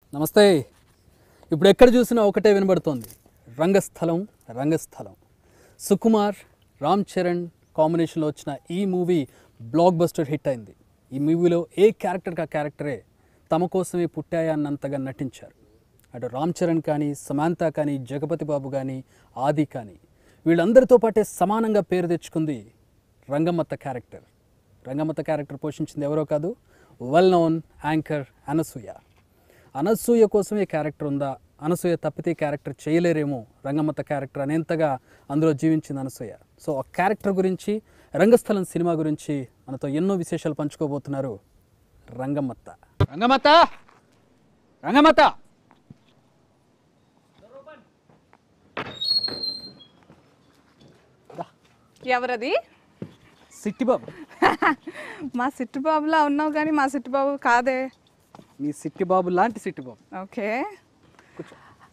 నమస్తే ఇప్పుడు ఎక్కడ చూసినా ఒకటే వినబడుతోంది రంగస్థలం రంగస్థలం సుకుమార్ రామ్ చరణ్ కాంబినేషన్లో వచ్చిన ఈ మూవీ బ్లాక్ బస్టర్ హిట్ అయింది ఈ మూవీలో ఏ క్యారెక్టర్కి ఆ క్యారెక్టరే తమ కోసమే పుట్టాయా అన్నంతగా నటించారు అటు రామ్ చరణ్ కానీ సమాంత కానీ జగపతి బాబు కానీ ఆది కానీ వీళ్ళందరితో పాటే సమానంగా పేరు తెచ్చుకుంది రంగమ్మత్త క్యారెక్టర్ రంగమ్మత్త క్యారెక్టర్ పోషించింది ఎవరో కాదు well known anchor Anasuya Anasuya కోసమే క్యారెక్టర్ ఉందా అనసూయ తప్పితే క్యారెక్టర్ చేయలేరేమో రంగమ్మత్త క్యారెక్టర్ అనేంతగా అందులో జీవించింది అనసూయ సో ఆ క్యారెక్టర్ గురించి రంగస్థలం సినిమా గురించి మనతో ఎన్నో విశేషాలు పంచుకోబోతున్నారు రంగమ్మత్త రంగమ్మత్త రంగమ్మత్త ఎవరది సిట్టి బాబు మా సిట్టుబాబులా ఉన్నావు కానీ మా సిట్టుబాబు కాదే మీ సిట్టి బాబు లాంటి సిట్టి బాబు ఓకే కూర్చో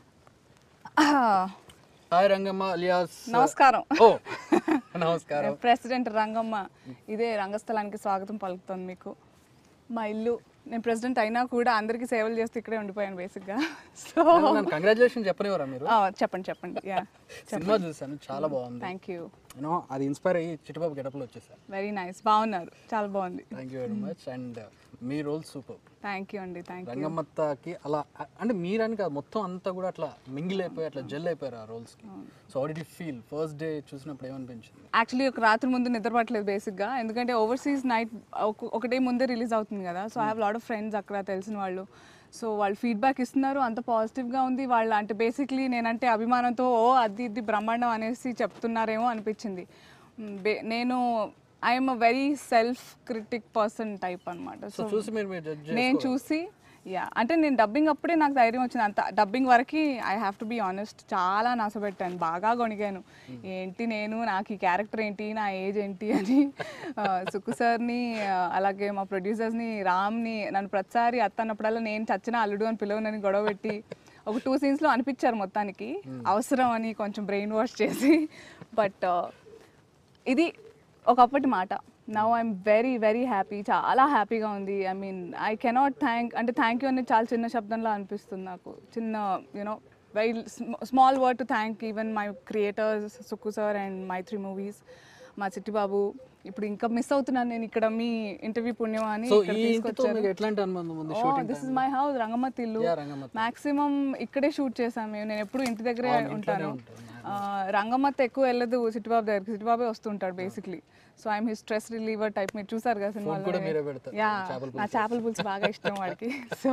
హాయ్ రంగమ్మ అలియాస్ నమస్కారం ఓ నమస్కారం ప్రెసిడెంట్ రంగమ్మ ఇదే రంగస్థలానికి స్వాగతం పలుకుతుంది మీకు మా ఇల్లు నేను ప్రెసిడెంట్ అయినా కూడా అందరికీ సేవలు చేస్తూ ఇక్కడే ఉండిపోయాను బేసిక్గా సో నన్ను కంగ్రాచులేషన్ చెప్పనివరా మీరు చెప్పండి చెప్పండి యా సినిమా చూసాను చాలా బాగుంది థ్యాంక్ యూ యూనో అది ఇన్స్పైర్ అయ్యి చిట్టుబాబు గెటప్లో వచ్చేసాను వెరీ నైస్ బాగున్నారు చాలా బాగుంది thank you very much and మీ రోల్ సూపర్ థ్యాంక్ యూ అండి థ్యాంక్ యూ రంగమ్మత్తకి అలా అంటే మీరని కాదు మొత్తం అంతా కూడా అట్లా మింగిల్ అయిపోయి అట్లా జెల్ అయిపోయారు ఆ రోల్స్కి so audit feel first day చూసినప్పుడు ఏమనిపించింది యాక్చువల్లీ ఒక రాత్రి ముందు నిద్రపట్టలేదు బేసిక్గా ఎందుకంటే ఓవర్సీస్ నైట్ ఒకటే ముందే రిలీజ్ అవుతుంది కదా so I have lot of friends అక్కడ తెలిసిన వాళ్ళు సో వాళ్ళు ఫీడ్బ్యాక్ ఇస్తున్నారు అంత పాజిటివ్గా ఉంది వాళ్ళు అంటే బేసిక్లీ నేనంటే అభిమానంతో ఓ అది ఇది బ్రహ్మాండం అనేసి చెప్తున్నారేమో అనిపించింది మ్, బే- నేను I'm a very self critic person type అనమాట సో చూసి మీరు మీరు జడ్జ్ నేను చూసి యా అంటే నేను డబ్బింగ్ అప్పుడే నాకు ధైర్యం వచ్చింది అంత డబ్బింగ్ వరకు I have to be honest చాలా నాసపెట్టాను బాగా గొణిగాను ఏంటి నేను నాకు ఈ క్యారెక్టర్ ఏంటి నా ఏజ్ ఏంటి అని ఆ, సుక్కు సార్ని ఆ, అలాగే మా ప్రొడ్యూసర్స్ని రామ్ని నన్ను ప్రతిసారి అత్త అన్నప్పుడల్లా నేను చచ్చిన అల్లుడు అని పిలవనని గొడవ పెట్టి ఒక టూ సీన్స్లో అనిపించారు మొత్తానికి అవసరం అని కొంచెం బ్రెయిన్ వాష్ చేసి బట్ ఇది ఒకప్పటి మాట now I'm very very happy చాలా హ్యాపీగా ఉంది I mean I cannot thank అంటే థ్యాంక్ యూ అనేది చాలా చిన్న శబ్దంలో అనిపిస్తుంది నాకు చిన్న you know very small word to thank even my creators Sukku sir and Mythri movies మా చిట్టిబాబు ఇప్పుడు ఇంకా మిస్ అవుతున్నాను నేను ఇక్కడ మీ ఇంటర్వ్యూ పుణ్యం అని సో ఇక్కడ ఈ ఇంటితో తీసుకొచ్చారు మీకు ఎట్లాంటి అనుబంధం ఉంది shooting this is my house Rangammatta ఇల్లు యా రంగమ్మత్త మాక్సిమం ఇక్కడే షూట్ చేసాం మేము నేను ఎప్పుడు ఇంటి దగ్గరే ఉంటాను ఉంటాను. ఆ, రంగమ్మత్త ఎక్కువ వెళ్ళదు చిట్టుబాబు దగ్గరికి చిట్టుబాబు వస్తుంటాడు basically so I'm his stress reliever type మీరు చూసారు కదా కూడా సినిమాలో మీరే పెడతారు యా చేపల నా చేపల పులుసు బాగా ఇష్టం వాడికి so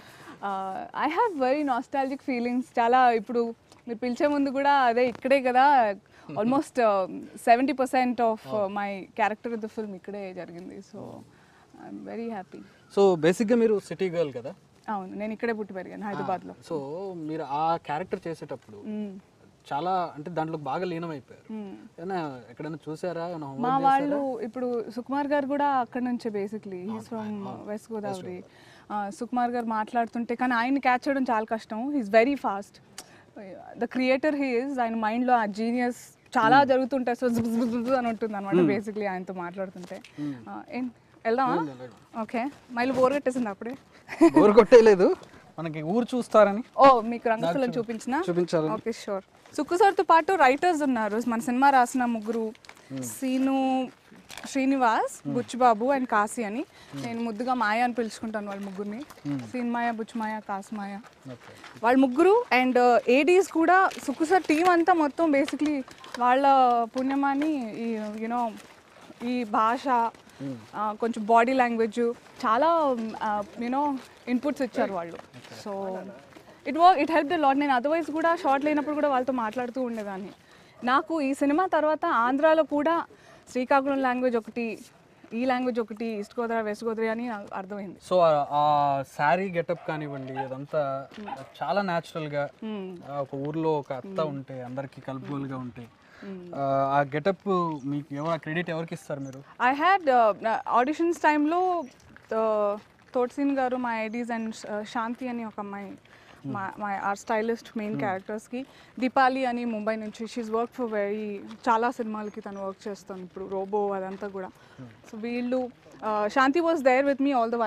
I have very nostalgic feelings చాలా ఇప్పుడు మీరు పిలిచే ముందు కూడా అదే ఇక్కడే కదా almost seventy percent of my character the film ఇక్కడే జరిగింది so I'm very happy so బేసిక్గా మీరు సిటీ గర్ల్ కదా అవును నేను ఇక్కడే పుట్టి పెరిగాను హైదరాబాద్లో సో మీరు ఆ క్యారెక్టర్ చేసేటప్పుడు చాలా అంటే దాంట్లో బాగా లీనమైపోయారు ఏమైనా ఎక్కడైనా చూసారా ఏమైనా homework మా వాళ్ళు ఇప్పుడు సుకుమార్ గారు కూడా అక్కడ నుంచే basically he's from West Godavari Sukumar గారు మాట్లాడుతుంటే కానీ ఆయన క్యాచ్ చేయడం చాలా కష్టం he's very fast the creator he's ఆయన మైండ్లో ఆ జీనియస్ చాలా జరుగుతుంటాయి సో అని ఉంటుంది అనమాట బేసిక్లీ ఆయనతో మాట్లాడుతుంటే ఆ, ఏం వెళ్దామా ఓకే మళ్ళీ బోర్ కట్టేసింది అప్పుడే బోర్ కొట్టేయలేదు మనకి ఊరు చూస్తారని ఓ మీకు రంగస్థలం చూపించిన చూపించారు ఓకే షూర్ సుక్కు సార్తో పాటు రైటర్స్ ఉన్నారు మన సినిమా రాసిన ముగ్గురు సీను శ్రీనివాస్ బుచ్చిబాబు అండ్ కాశీ అని నేను ముద్దుగా మాయ అని పిలుచుకుంటాను వాళ్ళ ముగ్గురిని సీన్మాయ బుచ్చిమాయ కాసుమాయ ఓకే వాళ్ళ ముగ్గురు అండ్ ఏడీస్ కూడా సుక్కు సార్ టీం అంతా మొత్తం బేసిక్లీ వాళ్ళ పుణ్యమాని ఈ యూనో ఈ భాష ఆ, కొంచెం బాడీ లాంగ్వేజ్ చాలా యూనో ఇన్పుట్స్ ఇచ్చారు వాళ్ళు so it was it help the lot నేను అదర్వైజ్ కూడా షార్ట్ లేనప్పుడు కూడా వాళ్ళతో మాట్లాడుతూ ఉండేదాన్ని నాకు ఈ సినిమా తర్వాత ఆంధ్రాలో కూడా శ్రీకాకుళం లాంగ్వేజ్ ఒకటి ఈ లాంగ్వేజ్ ఒకటి ఈస్ట్ గోదావరి వెస్ట్ గోదావరి అని నాకు అర్థమైంది సో ఆ- ఆ శారీ గెటప్ కానివ్వండి అదంతా చాలా న్యాచురల్గా ఒక ఊర్లో ఒక అత్త ఉంటే అందరికి కలుపుగోలుగా ఉంటే ఆ, ఆ గెటప్ మీకు ఎవరు క్రెడిట్ ఎవరికి ఇస్తారు మీరు ఐ హ్యాడ్ ఆడిషన్స్ టైంలో తోట్సీన్ గారు మా ఐడీస్ అండ్ శాంతి అని ఒక అమ్మాయి మా మా ఆర్ స్టైలిస్ట్ మెయిన్ క్యారెక్టర్స్కి దీపాలి అని ముంబై నుంచి షీస్ వర్క్ ఫర్ వెరీ చాలా సినిమాలకి తను వర్క్ చేస్తాను ఇప్పుడు రోబో అదంతా కూడా సో వీళ్ళు Shanti was there with me all the while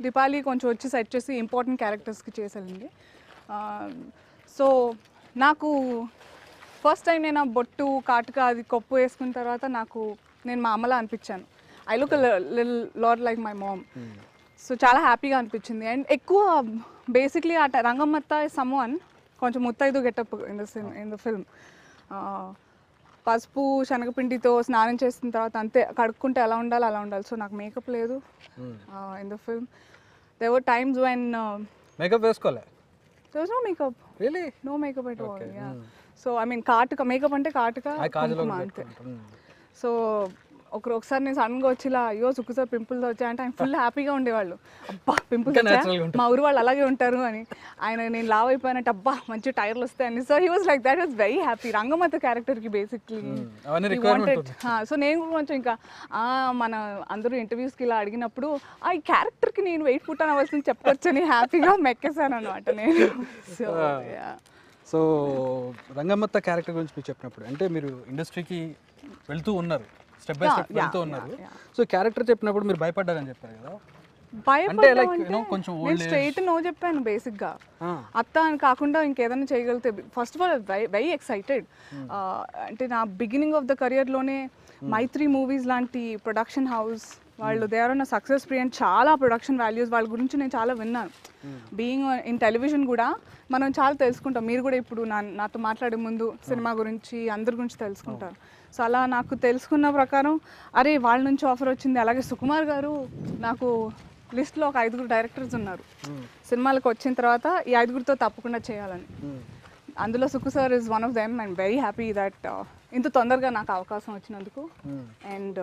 Deepali కొంచెం వచ్చి సెట్ చేసి ఇంపార్టెంట్ క్యారెక్టర్స్కి చేసేళ్ళింది సో నాకు ఫస్ట్ టైం నేను ఆ బొట్టు కాటుక అది కొప్పు వేసుకున్న తర్వాత నాకు నేను మా అమ్మలా అనిపించాను I look lil lot like my mom so చాలా హ్యాపీగా అనిపించింది అండ్ ఎక్కువ బేసిక్లీ ఆ ట- రంగమ్మత్త సమ్ వన్ కొంచెం ముత్తైదు getup in the scene in the film పసుపు శనగపిండితో స్నానం చేసిన తర్వాత అంతే కడుక్కుంటే ఎలా ఉండాలి అలా ఉండాలి సో నాకు మేకప్ లేదు in the film there were times when makeup వేసుకోలే no makeup really no makeup at all yeah so I mean కాటుక మేకప్ అంటే కాటుక ఆ కాజలో కుంకుమ అంతే సో ఒకరు ఒకసారి నేను సడన్గా వచ్చి ఇలా అయ్యో సుక్కు సార్ పింపుల్స్ వచ్చాయంటే ఆయన ఫుల్ హ్యాపీగా ఉండేవాళ్ళు అబ్బా పింపుల్స్ ఇంకా natural గా వచ్చా మా ఊరు వాళ్ళు అలాగే ఉంటారు అని ఆయన నేను లావ్ అయిపోయానంటే అబ్బా మంచి టైర్లు వస్తాయని so he was like that was very happy Rangammatta క్యారెక్టర్కి బేసిక్లీ అవన్నీ requirement సో నేను కూడా కొంచెం ఇంకా ఆ, మన అందరూ ఇంటర్వ్యూస్కి ఇలా అడిగినప్పుడు ఆ ఈ క్యారెక్టర్కి నేను వెయిట్ పుట్ అవ్వాల్సింది చెప్పొచ్చని హ్యాపీగా మెక్కేసాను అనమాట నేను సో సో రంగమ్మత్త క్యారెక్టర్ గురించి మీరు చెప్పినప్పుడు అంటే మీరు ఇండస్ట్రీకి వెళ్తూ ఉన్నారు స్టెప్ బై Yeah, స్టెప్ వెళ్తూ yeah, ఉన్నారు yeah, సో క్యారెక్టర్ చెప్పినప్పుడు మీరు భయపడ్డారని చెప్పారు కదా భయపడ్డావు like, you అంటే know, కొంచెం old నేను age. స్ట్రైట్ నో చెప్పాను బేసిక్గా ఆ, అత్త అని కాకుండా ఇంకేదైనా చేయగలిగితే first of all very excited అంటే నా బిగినింగ్ ఆఫ్ ద కెరియర్లోనే మైత్రి మూవీస్ లాంటి ప్రొడక్షన్ హౌస్ వాళ్ళు they are success free and చాలా ప్రొడక్షన్ వాల్యూస్ వాళ్ళ గురించి నేను చాలా విన్నాను బీయింగ్ ఇన్ టెలివిజన్ కూడా మనం చాలా తెలుసుకుంటాం మీరు కూడా ఇప్పుడు నా నాతో మాట్లాడే ముందు సినిమా గురించి అందరి గురించి తెలుసుకుంటారు సో అలా నాకు తెలుసుకున్న ప్రకారం అరే వాళ్ళ నుంచి ఆఫర్ వచ్చింది అలాగే సుకుమార్ గారు నాకు లిస్ట్లో ఒక ఐదుగురు డైరెక్టర్స్ ఉన్నారు సినిమాలకు వచ్చిన తర్వాత ఈ ఐదుగురితో తప్పకుండా చేయాలని ఉమ్, అందులో Sukku sir is one of them and very happy that ఇంత తొందరగా నాకు అవకాశం వచ్చినందుకు ఉమ్, అండ్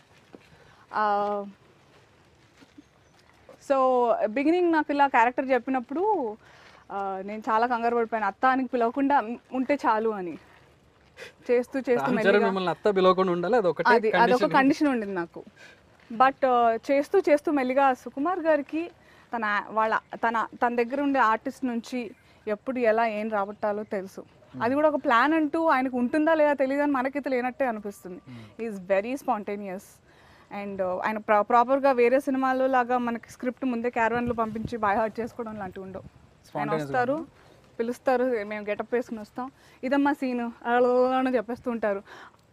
సో బిగినింగ్ నాకు ఇలా క్యారెక్టర్ చెప్పినప్పుడు uh, నేను చాలా కంగారు పడిపోయాను అత్తానికి పిలవకుండా ఉంటే చాలు అని చేస్తూ చేస్తూ రామ్ చరణ్ మెల్లిగా మిమ్మల్ని అత్త పిలవకుండా ఉండాలి అది ఒకటే అది అదొక కండిషన్ ఉండింది నాకు బట్ చేస్తూ చేస్తూ మెల్లిగా సుకుమార్ గారికి తన వాళ్ళ తన తన దగ్గర ఉండే ఆర్టిస్ట్ నుంచి ఎప్పుడు ఎలా ఏం రాబట్టాలో తెలుసు అది కూడా ఒక ప్లాన్ అంటూ ఆయనకు ఉంటుందా లేదా తెలియదు అని మనకైతే లేనట్టే అనిపిస్తుంది ఈజ్ వెరీ స్పాంటేనియస్ అండ్ ఆయన ప్రా ప్రాపర్గా వేరే సినిమాల్లో లాగా మనకి స్క్రిప్ట్ ముందే క్యారవన్లో పంపించి బాయ్ హార్ట్ చేసుకోవడం లాంటివి ఉండవు ఆయన వస్తారు పిలుస్తారు మేము గెటప్ వేసుకుని వస్తాం ఇదమ్మా సీను అని చెప్పేస్తూ ఉంటారు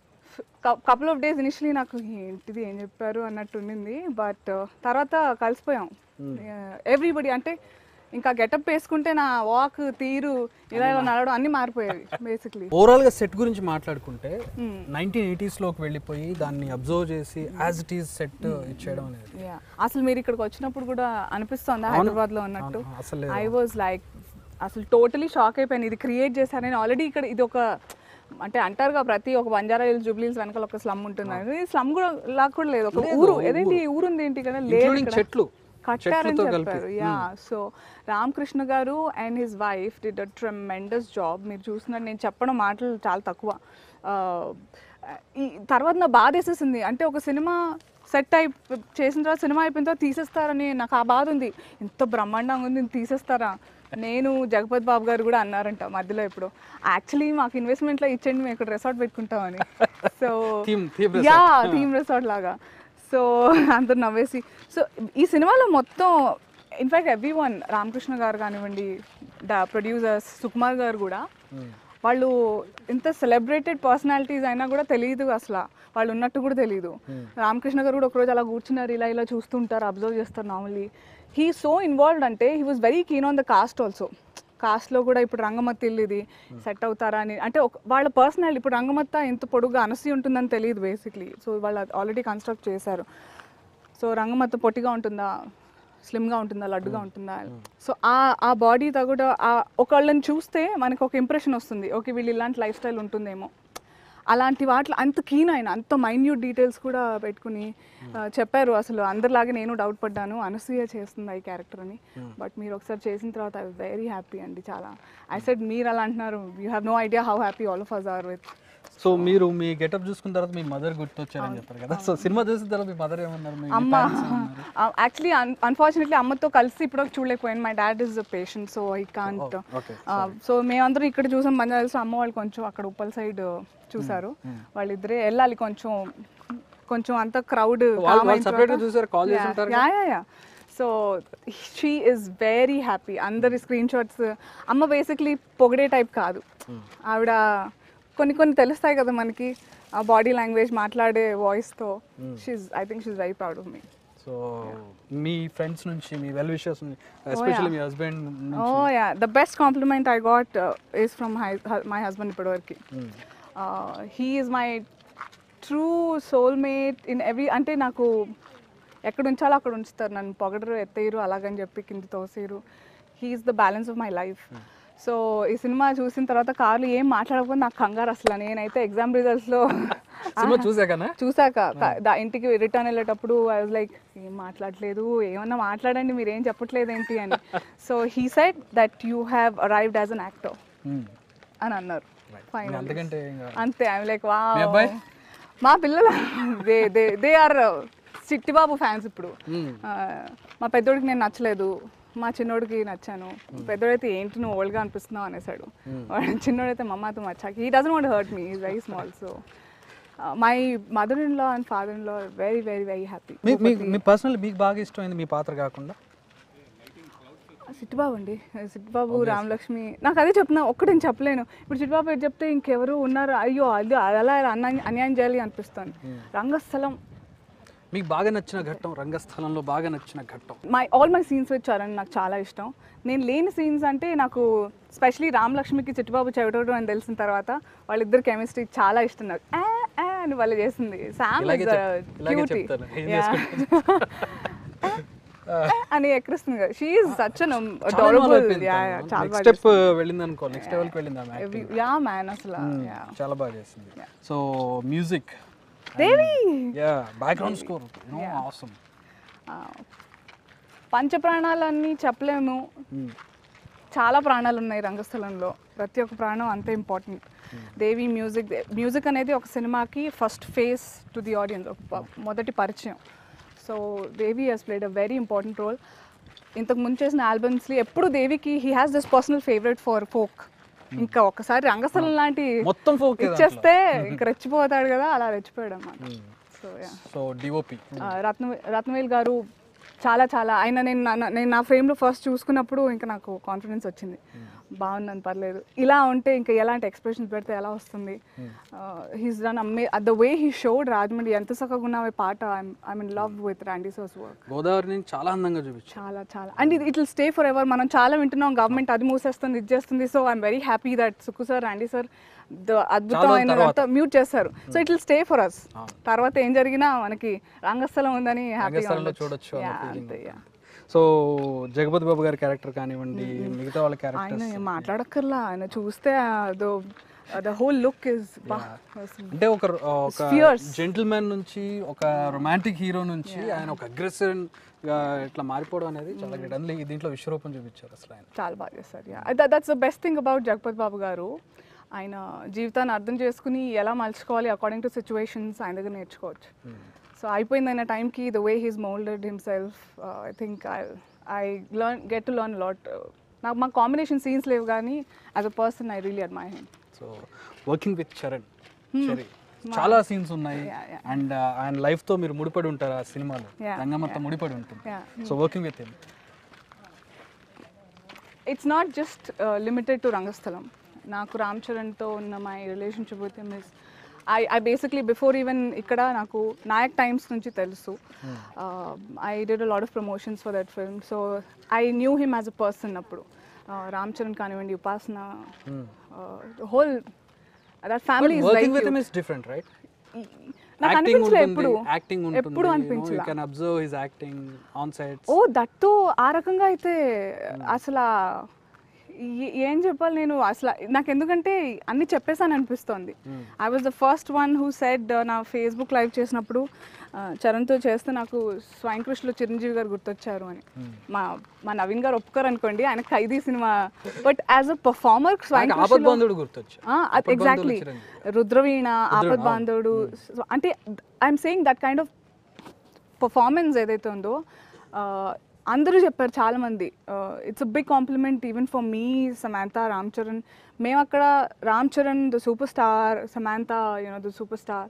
కపుల్ ఆఫ్ డేస్ ఇనిషియలీ నాకు ఏంటిది ఏం చెప్పారు అన్నట్టు ఉండింది బట్ తర్వాత కలిసిపోయాం ఎవ్రీబడి అంటే ఇంకా గెటప్ వేసుకుంటే నా వాక్ తీరు ఇలా ఇలా నడవడం అన్నీ మారిపోయేవి బేసిక్లీ ఓవరాల్ గా సెట్ గురించి మాట్లాడుకుంటే నైన్టీన్ ఎయిటీస్ లోకి వెళ్ళిపోయి దాన్ని అబ్జర్వ్ చేసి యాజ్ ఇట్ ఈస్ సెట్ ఇచ్చేయడం అనేది అసలు మీరు ఇక్కడికి వచ్చినప్పుడు కూడా అనిపిస్తుందా హైదరాబాద్ లో ఉన్నట్టు అవును, అసలు లేదు. ఐ వాజ్ లైక్ అసలు టోటలీ షాక్ అయిపోయాను ఇది క్రియేట్ చేశాను నేను ఆల్రెడీ ఇక్కడ ఇది ఒక అంటే అంటారుగా ప్రతి ఒక బంజారా హిల్స్ జూబ్లీస్ వెనకాల ఒక స్లమ్ ఉంటుంది అని స్లమ్ కూడా లాగా కూడా లేదు ఒక ఊరు ఏదేంటి ఈ ఊరు ఉంది ఏంటి కదా లేదు ఇంక్లూడింగ్ ఇక్కడ. చెట్లు కట్టారని చెట్లతో కలిపి. చెప్పారు యా సో రామకృష్ణ గారు and his wife did a tremendous job మీరు చూసినట్టు నేను చెప్పడం మాటలు చాలా తక్కువ ఆ, ఈ తర్వాత నా బాధ వేసేసింది అంటే ఒక సినిమా సెట్ అయి చేసిన తర్వాత సినిమా అయిపోయిన తర్వాత తీసేస్తారని నాకు ఆ బాధ ఉంది ఎంత బ్రహ్మాండంగా ఉంది ఇది తీసేస్తారా నేను జగపతి బాబు గారు కూడా అన్నారంట మధ్యలో ఇప్పుడు యాక్చువల్లీ మాకు ఇన్వెస్ట్మెంట్లో ఇచ్చండి మేము ఇక్కడ రిసార్ట్ పెట్టుకుంటామని so Theme- theme resort. Yeah theme resort లాగా సో అందరు నవ్వేసి సో ఈ సినిమాలో మొత్తం ఇన్ఫాక్ట్ ఎవ్రీ వన్ రామకృష్ణ గారు కానివ్వండి ద ప్రొడ్యూసర్స్ సుకుమార్ గారు కూడా వాళ్ళు ఇంత సెలబ్రేటెడ్ పర్సనాలిటీస్ అయినా కూడా తెలియదు అసలు వాళ్ళు ఉన్నట్టు కూడా తెలియదు రామకృష్ణ గారు కూడా ఒకరోజు అలా కూర్చున్నారు ఇలా ఇలా చూస్తుంటారు అబ్జర్వ్ చేస్తారు నార్మల్లీ హీ సో ఇన్వాల్వ్డ్ అంటే he was very keen on the cast also కాస్ట్లో కూడా ఇప్పుడు రంగమత్త ఇల్లు ఇది సెట్ అవుతారా అని అంటే ఒక వాళ్ళ పర్సనల్ ఇప్పుడు రంగమత్త ఎంత పొడుగా అనసి ఉంటుందని తెలియదు బేసిక్లీ సో వాళ్ళు ఆల్రెడీ కన్స్ట్రక్ట్ చేశారు సో రంగమత్త పొట్టిగా ఉంటుందా స్లిమ్గా ఉంటుందా లడ్డుగా ఉంటుందా సో ఆ ఆ బాడీతో కూడా ఆ ఒకళ్ళని చూస్తే మనకు ఒక ఇంప్రెషన్ వస్తుంది ఓకే వీళ్ళు ఇలాంటి లైఫ్ స్టైల్ ఉంటుందేమో అలాంటి వాటిలో అంత కీన్ ఆయన అంత మైన్యూట్ డీటెయిల్స్ కూడా పెట్టుకుని ఆ, చెప్పారు అసలు అందరిలాగే నేను డౌట్ పడ్డాను అనసూయ చేస్తుంది ఈ క్యారెక్టర్ అని బట్ మీరు ఒకసారి చేసిన తర్వాత ఐ వెరీ హ్యాపీ అండి చాలా ఐ సెడ్ మీరు అలా అంటున్నారు you have no idea how happy all of us are with so మీరు మీ గెటప్ చూసుకున్న తర్వాత మీ మదర్ గుర్తొచ్చారని చెప్పారు కదా సో సినిమా చూసిన తర్వాత మీ మదర్ ఏమన్నారు మీ అమ్మ యాక్చువల్లీ అన్ఫార్చునేట్లీ అమ్మతో కలిసి ఇప్పుడు చూడలేకపోయాను my dad is patient so I can't okay, so మేమందరం ఇక్కడ చూసాం బంజారాల్స్ అమ్మ వాళ్ళు కొంచెం అక్కడ ఉప్పల్ సైడ్ చూసారు వాళ్ళిద్దరే వెళ్ళాలి కొంచెం కొంచెం అంత క్రౌడ్ వాళ్ళు- వాళ్ళు separate గా చూసారు, call చేసి ఉంటారు yeah yeah yeah so she is very happy అందరి స్క్రీన్ షాట్స్ అమ్మ బేసిక్లీ పొగిడే టైప్ కాదు ఆవిడ కొన్ని కొన్ని తెలుస్తాయి కదా మనకి ఆ బాడీ లాంగ్వేజ్ మాట్లాడే వాయిస్తో she's I think she's very proud of me so మీ ఫ్రెండ్స్ నుంచి మీ వెల్ విషర్స్ ఎస్పెషల్లీ మీ husband oh yeah the best compliment I got is from my husband ఇప్పటివరకు he is my true soulmate in every అంటే నాకు ఎక్కడ ఉంచాలో అక్కడ ఉంచుతారు నన్ను పొగడరు ఎత్తేయరు అలాగని చెప్పి కింద తోసేయరు he is the balance of my life so ఈ సినిమా చూసిన తర్వాత కార్లు ఏం మాట్లాడకపోతే నాకు కంగారు అసలు నేనైతే ఎగ్జామ్ రిజల్ట్స్లో సినిమా చూసాకనా చూసాక క- దా- ఇంటికి రిటర్న్ వెళ్ళేటప్పుడు ఐ వాజ్ లైక్ ఏం మాట్లాడలేదు ఏమన్నా మాట్లాడండి మీరు ఏం చెప్పట్లేదు ఏంటి అని so he said that you have arrived as an actor అని అన్నారు ఫైనల్ అంతకంటే ఏం కాదు. అంతే ఐ లైక్ వా మీ అబ్బాయి? మా పిల్లలు they they they are Chittibabu fans ఇప్పుడు Hmm. ఆ, మా పెద్దోడికి నేను నచ్చలేదు మా చిన్నోడికి నచ్చాను పెద్దోడైతే ఏంటి నువ్వు ఓల్డ్గా అనిపిస్తున్నావు అనేసాడు వాడు చిన్నోడైతే మమ్మాతో మచ్చాకి he doesn't want hurt me is very small so my mother in law and father in law very very very happy మీ మీ మీ పర్సనల్ మీకు బాగా ఇష్టమైంది మీ పాత్ర కాకుండా సిట్టుబాబు అండి సిట్టుబాబు రామలక్ష్మి నాకు అదే చెప్తున్నా ఒక్కటి నేను చెప్పలేను ఇప్పుడు సిట్టుబాబు పేరు చెప్తే ఇంకెవరు ఉన్నారు అయ్యో అది అది అలా ఇలా అన్యాయం అన్యాయం చేయాలి అనిపిస్తుంది రంగస్థలం మీకు బాగా నచ్చిన ఘట్టం రంగస్థలంలో బాగా నచ్చిన ఘట్టం my all my scenes with Charan నాకు చాలా ఇష్టం నేను లేని సీన్స్ అంటే నాకు స్పెషలీ రామలక్ష్మికి చిట్టుబాబు చెవిటోడు అని తెలిసిన తర్వాత వాళ్ళిద్దరు కెమిస్ట్రీ చాలా ఇష్టం నాకు ఆ, ఆ అని వాళ్ళు చేసింది శామ్ ఇలాగే చెప్- ఇలాగే చెప్తాను. ఏం అని ఎక్కడిస్తుంది కదా she is such an adorable yeah చాలా నెక్స్ట్ బాగా స్టెప్ వెళ్ళింది అనుకో నెక్స్ట్ లెవెల్కి వెళ్ళింది ఆమె acting. యా మ్యాన్ అసలు యా చాలా బాగా చేసింది so music Devi yeah background score no awesome పంచప్రాణాలన్నీ చెప్పలేము చాలా ప్రాణాలు ఉన్నాయి రంగస్థలంలో ప్రతి ఒక్క ప్రాణం అంతే ఇంపార్టెంట్ దేవి మ్యూజిక్ మ్యూజిక్ అనేది ఒక సినిమాకి first face to the audience ఒక ప- మొదటి పరిచయం so Devi he's played a very important role ఇంతకు ముందు చేసిన ఆల్బమ్స్లో ఎప్పుడు దేవికి he has this personal favourite for folk ఇంకా ఒకసారి రంగస్థలం లాంటి మొత్తం ఫోక్ ఇచ్చేస్తే ఇంక రెచ్చిపోతాడు కదా అలా రెచ్చిపోయాడు అన్నమాట సో యా సో డిఓపి ఆ, రత్న రత్నవేల్ గారు చాలా చాలా ఆయన నేను నా- నేను నా ఫ్రేమ్లో ఫస్ట్ చూసుకున్నప్పుడు ఇంకా నాకు కాన్ఫిడెన్స్ వచ్చింది బాగుందని పర్లేదు ఇలా ఉంటే ఇంకా ఎలాంటి ఎక్స్ప్రెషన్స్ పెడితే ఎలా వస్తుంది హీస్ డన్ అమ్మే the way he showed Rajahmundry ఎంత చక్కగా ఉన్నావే పాట I mean love with Randy సోస్ వర్క్ గోదావరిని చాలా అందంగా చూపించారు చాలా చాలా అండ్ ఇది it will stay forever మనం చాలా వింటున్నాం గవర్నమెంట్ అది మూసేస్తుంది ఇది చేస్తుంది so I'm very happy that Sukku sir Randy sir అద్భుతమైన తర్వాత. మ్యూట్ చేస్తారు so it will stay for us తర్వాత ఏం జరిగినా మనకి రంగస్థలం ఉందని హ్యాపీగా రంగస్థలంలో చూడొచ్చు అన్న feeling అంతే yeah. సో జగపతి బాబు గారి క్యారెక్టర్ కానివ్వండి మిగతా వాళ్ళ ఆయన క్యారెక్టర్స్ ఏం మాట్లాడక్కర్లా ఆయన చూస్తే ద హోల్ లుక్ ఇస్ అంటే ఒక ఒక fierce. జెంటిల్మెన్ నుంచి ఒక రొమాంటిక్ హీరో నుంచి ఆయన ఒక అగ్రెసివ్ గా ఇట్లా మారిపోవడం అనేది చాలా గ్రేట్ అందులో ఈ దీంట్లో విశ్వరూపం చూపించారు అసలు ఆయన చాలా బాగా చేస్తారు that's the best thing about Jagapathi Babu గారు ఆయన జీవితాన్ని అర్థం చేసుకుని ఎలా మలుచుకోవాలి అకార్డింగ్ టు సిచ్యువేషన్స్ ఆయన దగ్గర నేర్చుకోవచ్చు సో అయిపోయింది అయిన టైంకి the way he's moulded himself I think I I learn get to learn lot నాకు మా కాంబినేషన్ సీన్స్ లేవు కానీ as a person I really admire him so working with Charan Cherry చాలా సీన్స్ ఉన్నాయి Yeah, yeah. అండ్ ఆయన లైఫ్ తో మీరు ముడిపడి ఉంటారు ఆ సినిమాలో Yeah, రంగమంతా ముడిపడి ఉంటుంది Yeah. So working with him it's not just limited to Rangasthalam నాకు రామ్ చరణ్తో ఉన్న my relationship with him is I I basically before even ఇక్కడ నాకు నాయక్ టైమ్స్ నుంచి తెలుసు I did lot of promotions for that film so I knew him as a person అప్పుడు రామ్ చరణ్ కానివ్వండి Upasana whole that family is working with like him is different right నాకు acting అనిపించలే ఉంటుంది ఎప్పుడు యాక్టింగ్ ఎప్పుడు ఉంటుంది యూ అనిపించలే can observe his acting on side ఓ దట్టు ఆ రకంగా అయితే అసలు ఏ- ఏం చెప్పాలి నేను అసలు నాకు ఎందుకంటే అన్ని చెప్పేసాను అనిపిస్తోంది I was the first one who said నా ఫేస్బుక్ లైవ్ చేసినప్పుడు ఆ, చరణ్తో చేస్తే నాకు స్వయం కృష్ణలో చిరంజీవి గారు గుర్తొచ్చారు అని మా మా నవీన్ గారు ఒప్పుకోరు అనుకోండి ఆయన ఖైదీ సినిమా but as a performer Swayam ఆపద్ కృష్ణలో- బాంధవుడు గుర్తొచ్చు ఆపద్ ఎగ్జాక్ట్లీ బాంధవుడు చిరంజీవి. రుద్రవీణ ఆపద్ బాంధవుడు So, అంటే I'm saying that kind of performance ఏదైతే ఉందో ఆ, అందరూ చెప్పారు చాలామంది it's a big compliment even for me Samantha Ram Charan మేము అక్కడ Ram Charan the super star Samantha you know the super star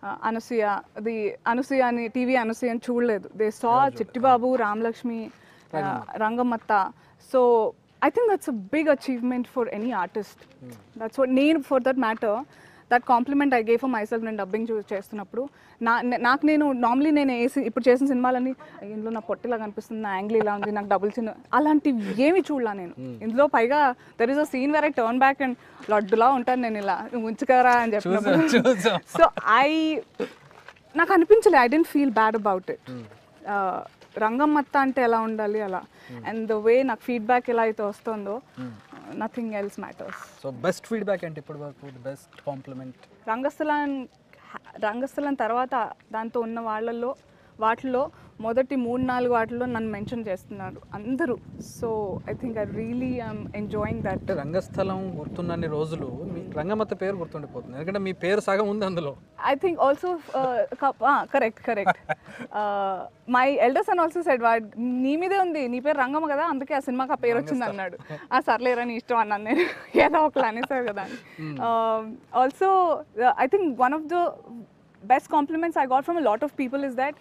Anasuya అది అనసూయ అని టీవీ అనసూయ అని చూడలేదు they saw Chittibabu Ramalakshmi uh, Rangammatta so I think that's a big achievement for any artist that's what నేను for that matter that compliment I gave for myself నేను dubbing చూ చేస్తున్నప్పుడు నా నే- నాకు నేను నార్మలీ నేను వేసి ఇప్పుడు చేసిన సినిమాలన్నీ ఇందులో నా పొట్టిలా కనిపిస్తుంది నా యాంగిల్ ఇలా ఉంది నాకు డబుల్ చిన్న అలాంటివి ఏమి చూడలా నేను ఇందులో పైగా there is a scene where I turn back and లడ్డులా ఉంటాను నేను ఇలా "నువ్వు ఉంచుకారా అని చెప్పినప్పుడు చూసాం సో ఐ నాకు అనిపించలే I didn't feel bad about it Rangammatta అంటే ఎలా ఉండాలి అలా అండ్ ద వే నాకు ఫీడ్బ్యాక్ ఎలా అయితే వస్తుందో nothing else matters so best feedback అంటే ఇప్పటి వరకు బెస్ట్ కాంప్లిమెంట్ రంగస్థలం రంగస్థలం తర్వాత దాంతో ఉన్న వాళ్ళల్లో వాటిలో మొదటి మూడు నాలుగు వాటిలో నన్ను మెన్షన్ చేస్తున్నారు అందరూ so I think I really I'm enjoying that అంటే రంగస్థలం గుర్తున్నన్ని రోజులు మీ రంగమత్త పేరు గుర్తుండిపోతుంది ఎందుకంటే మీ పేరు సగం ఉంది అందులో I think also correct correct my elder son also said వాడ్ నీ మీదే ఉంది నీ పేరు రంగమ్మ కదా అందుకే ఆ సినిమాకి ఆ పేరు వచ్చింది అన్నాడు ఆ సర్లేరా నీ ఇష్టం అన్నాను నేను ఏదో ఒకలా అనేసారు కదా also I think one of the best compliments I got from lot of people is that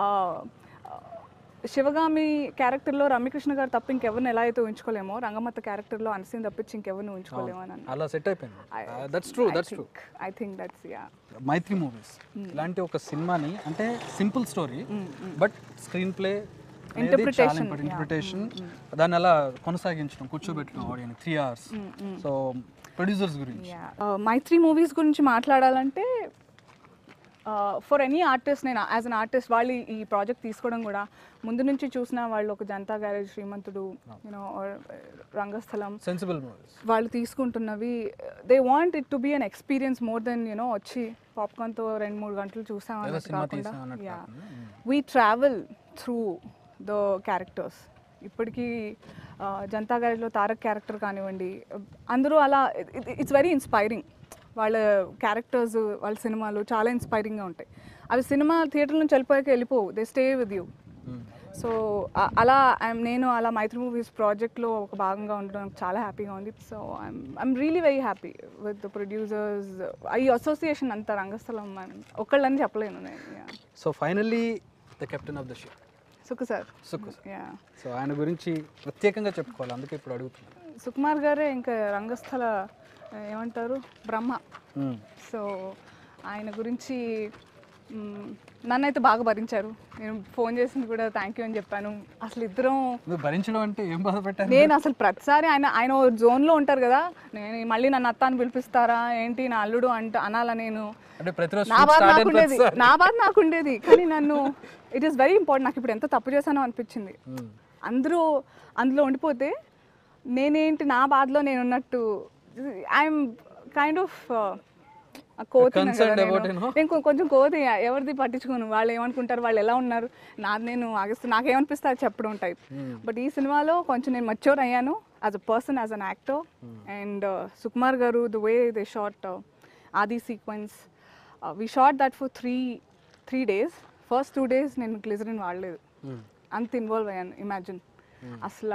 Sivagami క్యారెక్టర్లో రమ్యకృష్ణ గారు తప్ప ఇంకెవరిని ఎలా అయితే ఉంచుకోలేమో రంగమ్మత్త క్యారెక్టర్లో అనసీని తప్పించి ఇంకెవరిని ఉంచుకోలేమో అని అలా సెట్ అయిపోయింది that's true that's true I think that's yeah Mythri movies ఇలాంటి ఒక సినిమాని అంటే simple story but screenplay Interpretation, interpretation దాన్ని అలా కొనసాగించడం కూర్చోబెట్టడం audience three hours so producers గురించి మైత్రి మూవీస్ గురించి మాట్లాడాలంటే ఫర్ ఎనీ ఆర్టిస్ట్ నేను యాజ్ అన్ ఆర్టిస్ట్ వాళ్ళు ఈ- ఈ ప్రాజెక్ట్ తీసుకోవడం కూడా ముందు నుంచి చూసిన వాళ్ళు ఒక Janatha Garage Srimanthudu you know Rangasthalam sensible movies వాళ్ళు తీసుకుంటున్నవి they want it to be an experience more than you know వచ్చి పాప్కార్న్తో రెండు మూడు గంటలు చూసాం ఏదో అన్నట్టు సినిమా కాకుండా తీసాం అన్నట్టు యా కాకుండా, we travel through the characters ఇప్పటికీ ఆ, జనతా గ్యారేజ్లో తారక్ క్యారెక్టర్ కానివ్వండి అందరూ అలా ఇట్స్ వెరీ ఇన్స్పైరింగ్ వాళ్ళ క్యారెక్టర్స్ వాళ్ళ సినిమాలు చాలా ఇన్స్పైరింగ్గా ఉంటాయి అవి సినిమా థియేటర్ నుంచి వెళ్ళిపోయాక వెళ్ళిపోవు they stay with you so అ- అలా I'm- నేను అలా మైత్రి మూవీస్ ప్రాజెక్ట్లో ఒక భాగంగా ఉండడం నాకు చాలా హ్యాపీగా ఉంది so I'm I'm really very happy with the producers ఈ అసోసియేషన్ అంతా రంగస్థలం I'm- ఒక్కళ్ళని చెప్పలేను నేను so finally the captain of the ship సుఖ సార్ సుక్కు యా సో ఆయన గురించి ప్రత్యేకంగా చెప్పుకోవాలి అందుకే ఇప్పుడు అడుగుతున్నాను సుకుమార్ గారే ఇంకా రంగస్థల ఏమంటారు బ్రహ్మ సో ఆయన గురించి మ్, నన్నైతే బాగా భరించారు నేను ఫోన్ చేసింది కూడా థ్యాంక్ యూ అని చెప్పాను అసలు ఇద్దరం నువ్వు భరించడం అంటే ఏం బాధపెట్టారు నేను అసలు ప్రతిసారి ఆయన ఆయన ఓ జోన్లో ఉంటారు కదా నేను మళ్ళీ నన్ను అత్త అని పిలిపిస్తారా ఏంటి నా అల్లుడు అంట అనాలా నేను అంటే ప్రతిరోజు నా shoot బాధ start అయిన నాకుండేది ప్రతిసారి- నా బాధ నాకుండేది కానీ నన్ను ఇట్ ఈస్ వెరీ ఇంపార్టెంట్ నాకు ఇప్పుడు ఎంత తప్పు చేశానో అనిపించింది Hmm. అందరూ అందులో ఉండిపోతే నేనేంటి నా బాధలో నేను ఉన్నట్టు ఐఎమ్ కైండ్ ఆఫ్ కోతి Concerned about, you know? నేను కొ- కొంచెం కోతి ఎవరిది పట్టించుకోను వాళ్ళు ఏమనుకుంటారు వాళ్ళు ఎలా ఉన్నారు నాది నేను ఆగిస్తూ నాకేమనిపిస్తే అది చెప్పడం టైప్ బట్ ఈ సినిమాలో కొంచెం నేను మచ్యూర్ అయ్యాను as a person as an actor and Sukumar గారు the way they shot Aadi sequence we shot that for three three days first two days నేను గ్లిజరిన్ వాడలేదు Hmm. అంత ఇన్వాల్వ్ అయ్యాను ఇమాజిన్ అసలు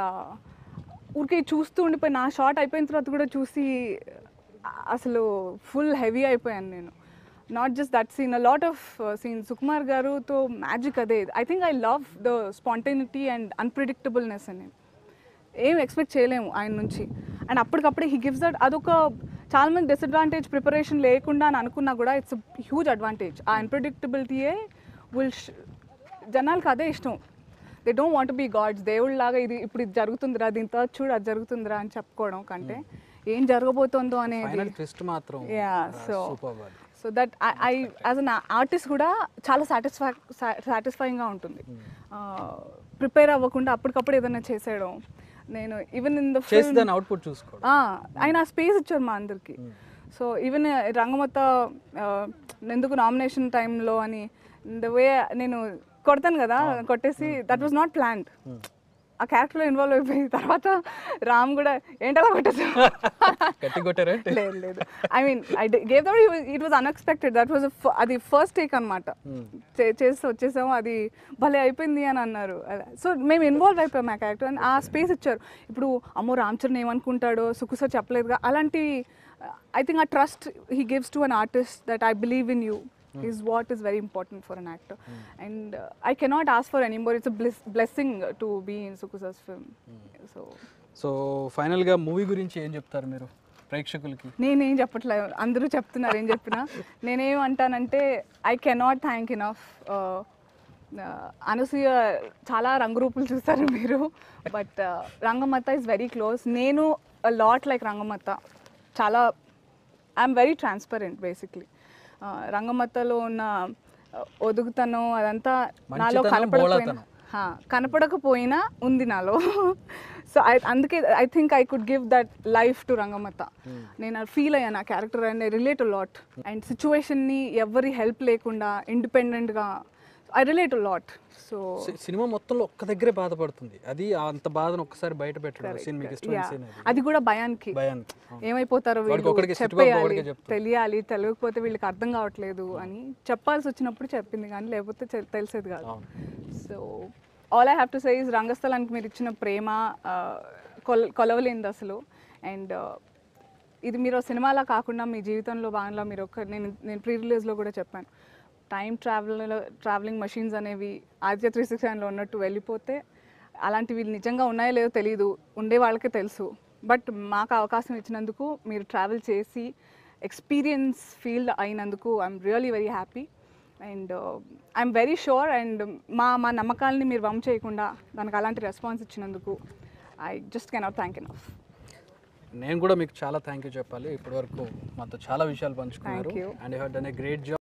ఊరికే చూస్తూ ఉండిపోయి నా షార్ట్ అయిపోయిన తర్వాత కూడా చూసి అ- అసలు ఫుల్ హెవీ అయిపోయాను నేను not just that scene a lot of scene Sukumar గారుతో మ్యాజిక్ అదే I think I love the spontaneity and unpredictability అని ఏం ఎక్స్పెక్ట్ చేయలేము ఆయన నుంచి అండ్ అప్పటికప్పుడే హీ గివ్స్ దట్ అదొక చాలా మంది డిసడ్వాంటేజ్ ప్రిపరేషన్ లేకుండా అని అనుకున్నా కూడా ఇట్స్ హ్యూజ్ అడ్వాంటేజ్ ఆ అన్ప్రిడిక్టబిలిటీయే విల్ జనాలకు అదే ఇష్టం they don't want be gods దేవుళ్ళలాగా ఇది ఇప్పుడు ఇది జరుగుతుందిరా దీని తర్వాత చూడు అది జరుగుతుందిరా అని చెప్పుకోవడం కంటే ఏం జరగబోతుందో అనేది ఫైనల్ ట్విస్ట్ మాత్రం Yeah, so- super so that I as an artist కూడా చాలా సాటిస్ఫై సాటిస్ఫైయింగ్గా ఉంటుంది ప్రిపేర్ అవ్వకుండా అప్పటికప్పుడు ఏదైనా చేసేయడం నేను ఈవెన్ ఇన్ ద చేసి దాని అవుట్పుట్ చూసుకోవడం ఆయన స్పేస్ ఇచ్చారు మా అందరికి సో ఈవెన్ రంగమత ఎందుకు నామినేషన్ టైంలో అని ద వే నేను కొడతాను కదా కొట్టేసి దట్ వాజ్ నాట్ ప్లాన్డ్ ఆ క్యారెక్టర్లో ఇన్వాల్వ్ అయిపోయి తర్వాత రామ్ కూడా ఏంటలా కొట్టేసా గట్టి కొట్టారే లేదు లేదు I mean I gave that it was unexpected that was అది ఫస్ట్ టేక్ అనమాట చేసి వచ్చేసాము అది భలే అయిపోయింది అని అన్నారు సో మేము ఇన్వాల్వ్ అయిపోయాం ఆ క్యారెక్టర్ అని ఆ స్పేస్ ఇచ్చారు ఇప్పుడు అమ్మో రామ్ చరణ్ ఏమనుకుంటాడో సుకు సార్ చెప్పలేదుగా అలాంటి I think a trust he gives to an artist that I believe in you is what is very important for an actor and I cannot ask for any more it's bless blessing to be in Suku's film so so ఫైనల్గా movie గురించి ఏం చెప్తారు మీరు ప్రేక్షకులకి నేనేం చెప్పట్లేదు అందరూ చెప్తున్నారు ఏం చెప్పినా నేనేమంటానంటే I cannot thank enough Anasuya చాలా రంగురూపులు చూస్తారు మీరు but Rangamatta is very close నేను లాట్ లైక్ రంగమత్త చాలా ఐఎమ్ వెరీ ట్రాన్స్పరెంట్ బేసిక్లీ రంగమత్తలో ఉన్న uh, ఒదుగుతనం అదంతా నాలో మంచితనం, కనపడకపోయినా బోళతనం. హా, కనపడకపోయినా ఉంది నాలో సో ఐ అందుకే I think I could give that life to Rangamatta నేను ఫీల్ అయ్యాను ఆ character and I relate lot and సిచ్యువేషన్ని ఎవరి హెల్ప్ లేకుండా ఇండిపెండెంట్గా ఐ రిలేట్ లాట్ సో సి- సినిమా మొత్తంలో ఒక్క దగ్గరే బాధపడుతుంది అది అంత బాధను ఒక్కసారి బయట పెట్టడం సీన్ మీకు ఇష్టమైన సీన్ అది అది కూడా భయానికి భయానికి ఏమైపోతారో వాడికి వీళ్ళు ఒక్కడికి సిట్టుబాబు చెప్పేయాలి ఒకడికే చెప్తాడు. తెలియాలి తెలియకపోతే వీళ్ళకి అర్థం కావట్లేదు అని చెప్పాల్సి వచ్చినప్పుడు చెప్పింది కానీ లేకపోతే తె- తెలిసేది కాదు అవును. So all I have to say is రంగస్థలానికి మీరు ఇచ్చిన ప్రేమ ఆ, కొల కొలవలేనిది అసలు అండ్ ఇది మీరు సినిమాలా కాకుండా మీ జీవితంలో భాగంలో మీరు ఒక నేను నేను ప్రీ రిలీజ్లో కూడా చెప్పాను టైం ట్రావెల్ ట్రావెలింగ్ మషీన్స్ అనేవి ఆదిత్య త్రీ సిక్స్ లో ఉన్నట్టు వెళ్ళిపోతే అలాంటివి నిజంగా ఉన్నాయో లేదో తెలియదు ఉండే వాళ్ళకే తెలుసు బట్ మాకు అవకాశం ఇచ్చినందుకు మీరు ట్రావెల్ చేసి ఎక్స్పీరియన్స్ ఫీల్డ్ అయినందుకు I'm really very happy and I'm very sure and మా మా నమ్మకాలని మీరు వమ్ చేయకుండా దానికి అలాంటి రెస్పాన్స్ ఇచ్చినందుకు I just cannot thank enough నేను కూడా మీకు చాలా థ్యాంక్ యూ చెప్పాలి ఇప్పటివరకు మాతో చాలా విషయాలు పంచుకున్నారు Thank you. And you have done a great job